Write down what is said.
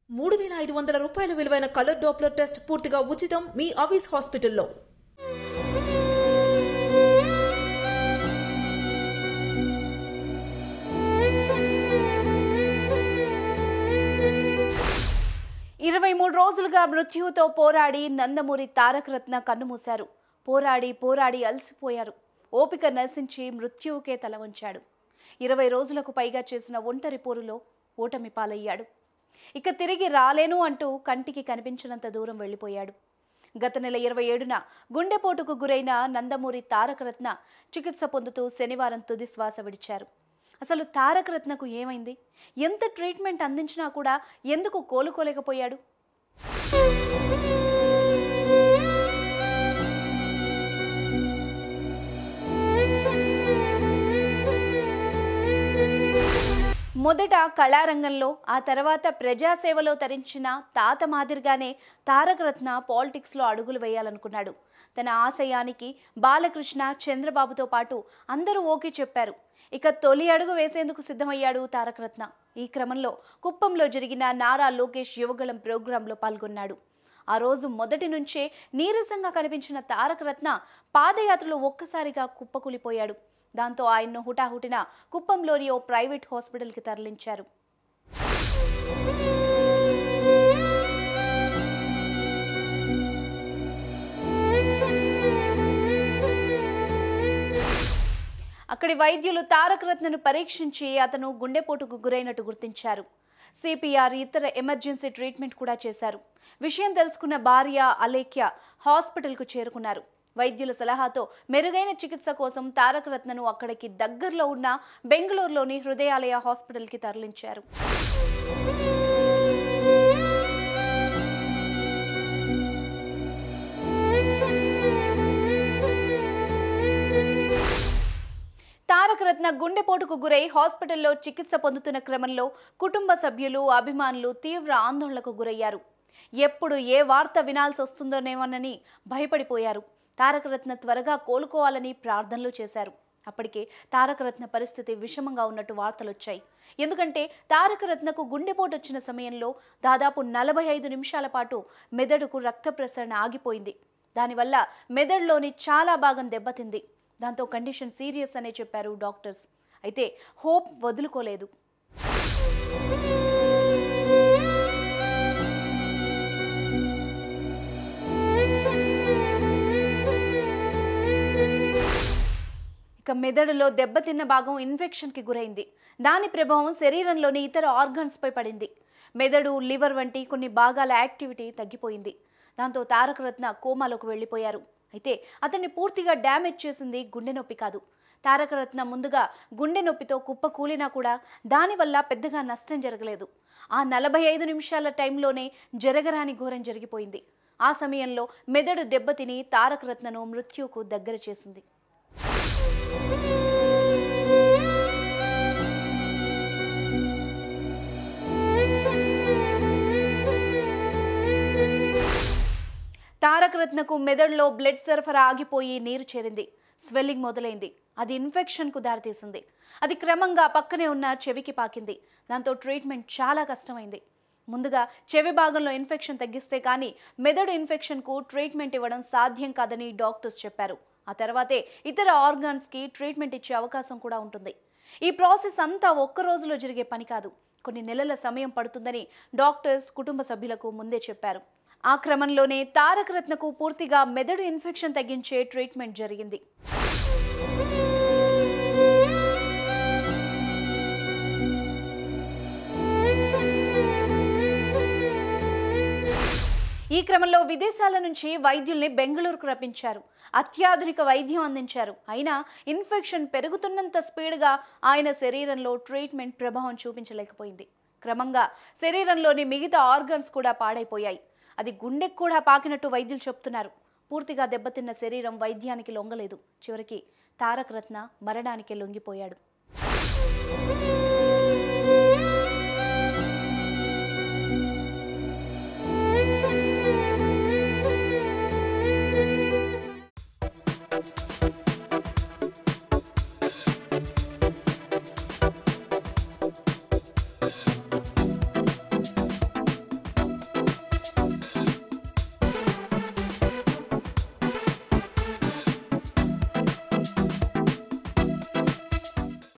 మూడు వేల ఐదు వందల రూపాయల విలువైన కలర్ డాప్లర్ టెస్ట్ పూర్తిగా ఉచితం మీ అవీస్ హాస్పిటల్లో ఇరవై మూడు రోజులుగా మృత్యువుతో పోరాడి నందమూరి తారక రత్న కన్నుమూశారు పోరాడి పోరాడి అలసిపోయారు ఓపిక నశించి మృత్యువుకే తల వంచాడు ఇరవై రోజులకు పైగా చేసిన ఒంటరి పోరులో ఓటమి పాలయ్యాడు ఇక తిరిగి రాలేను అంటూ కంటికి కనిపించినంత దూరం వెళ్ళిపోయాడు గత నెల ఇరవై ఏడున గుండెపోటుకు గురైన నందమూరి తారక రత్న చికిత్స పొందుతూ శనివారం తుది శ్వాస విడిచారు అసలు తారక రత్నకు ఏమైంది ఎంత ట్రీట్మెంట్ అందించినా కూడా ఎందుకు కోలుకోలేకపోయాడు మొదట కళారంగంలో ఆ తర్వాత ప్రజాసేవలో తరించిన తాత మాదిరిగానే తారక రత్న పాలిటిక్స్లో అడుగులు వేయాలనుకున్నాడు తన ఆశయానికి బాలకృష్ణ చంద్రబాబుతో పాటు అందరూ ఓకే చెప్పారు ఇక తొలి అడుగు వేసేందుకు సిద్ధమయ్యాడు తారక రత్న ఈ క్రమంలో కుప్పంలో జరిగిన నారా లోకేష్ యువగళం ప్రోగ్రాంలో పాల్గొన్నాడు ఆ రోజు మొదటి నుంచే నీరసంగా కనిపించిన తారక రత్న పాదయాత్రలో ఒక్కసారిగా కుప్పకూలిపోయాడు దాంతో ఆయన్ను హుటాహుటిన కుప్పంలోని ఓ ప్రైవేట్ హాస్పిటల్కి తరలించారు అక్కడి వైద్యులు తారక రత్నను పరీక్షించి అతను గుండెపోటుకు గురైనట్టు గుర్తించారు సిపిఆర్ ఇతర ఎమర్జెన్సీ ట్రీట్మెంట్ కూడా చేశారు విషయం తెలుసుకున్న భార్య అలేఖ్య హాస్పిటల్కు చేరుకున్నారు వైద్యుల సలహాతో మెరుగైన చికిత్స కోసం తారక రత్నను అక్కడికి దగ్గరలో ఉన్న బెంగళూరులోని హృదయాలయ హాస్పిటల్కి తరలించారు తారక రత్న గుండెపోటుకు గురై హాస్పిటల్లో చికిత్స పొందుతున్న క్రమంలో కుటుంబ సభ్యులు అభిమానులు తీవ్ర ఆందోళనకు గురయ్యారు ఎప్పుడు ఏ వార్త వినాల్సి వస్తుందోనేమోనని భయపడిపోయారు తారకరత్న త్వరగా కోలుకోవాలని ప్రార్థనలు చేశారు అప్పటికే తారకరత్న పరిస్థితి విషమంగా ఉన్నట్టు వార్తలు వచ్చాయి ఎందుకంటే తారకరత్నకు గుండెపోటు వచ్చిన సమయంలో దాదాపు నలభై ఐదు నిమిషాల పాటు మెదడుకు రక్త ప్రసరణ ఆగిపోయింది దానివల్ల మెదడులోని చాలా భాగం దెబ్బతింది దాంతో కండిషన్ సీరియస్ అనే చెప్పారు డాక్టర్స్ అయితే హోప్ వదులుకోలేదు ఇక మెదడులో దెబ్బతిన్న భాగం ఇన్ఫెక్షన్కి గురైంది దాని ప్రభావం శరీరంలోని ఇతర ఆర్గాన్స్పై పడింది మెదడు లివర్ వంటి కొన్ని భాగాల యాక్టివిటీ తగ్గిపోయింది దాంతో తారకరత్న కోమాలోకి వెళ్ళిపోయారు అయితే అతన్ని పూర్తిగా డ్యామేజ్ చేసింది గుండె నొప్పి కాదు తారకరత్న ముందుగా గుండె నొప్పితో కుప్ప కూలినా కూడా దానివల్ల పెద్దగా నష్టం జరగలేదు ఆ నలభై ఐదు నిమిషాల టైంలోనే జరగరాని ఘోరం జరిగిపోయింది ఆ సమయంలో మెదడు దెబ్బతిని తారకరత్నను మృత్యుకు దగ్గర చేసింది తారకరత్నకు మెదడులో బ్లడ్ సరఫరా ఆగిపోయి నీరు చేరింది స్వెల్లింగ్ మొదలైంది అది ఇన్ఫెక్షన్కు దారితీసింది అది క్రమంగా పక్కనే ఉన్న చెవికి పాకింది దాంతో ట్రీట్మెంట్ చాలా కష్టమైంది ముందుగా చెవి భాగంలో ఇన్ఫెక్షన్ తగ్గిస్తే కానీ మెదడు ఇన్ఫెక్షన్కు ట్రీట్మెంట్ ఇవ్వడం సాధ్యం కాదని డాక్టర్స్ చెప్పారు ఆ తర్వాతే ఇతర ఆర్గాన్స్కి ట్రీట్మెంట్ ఇచ్చే అవకాశం కూడా ఉంటుంది ఈ ప్రాసెస్ అంతా ఒక్క రోజులో జరిగే పని కాదు కొన్ని నెలల సమయం పడుతుందని డాక్టర్స్ కుటుంబ సభ్యులకు ముందే చెప్పారు ఆ క్రమంలోనే తారకరత్నకు పూర్తిగా మెదడు ఇన్ఫెక్షన్ తగ్గించే ట్రీట్మెంట్ జరిగింది ఈ క్రమంలో విదేశాల నుంచి వైద్యుల్ని బెంగళూరుకు రప్పించారు అత్యాధునిక వైద్యం అందించారు అయినా ఇన్ఫెక్షన్ పెరుగుతున్నంత స్పీడ్గా ఆయన శరీరంలో ట్రీట్మెంట్ ప్రభావం చూపించలేకపోయింది క్రమంగా శరీరంలోని మిగతా ఆర్గన్స్ కూడా పాడైపోయాయి అది గుండెకు కూడా పాకినట్టు వైద్యులు చెప్తున్నారు పూర్తిగా దెబ్బతిన్న శరీరం వైద్యానికి లొంగలేదు చివరికి తారక రత్న మరణానికి లొంగిపోయాడు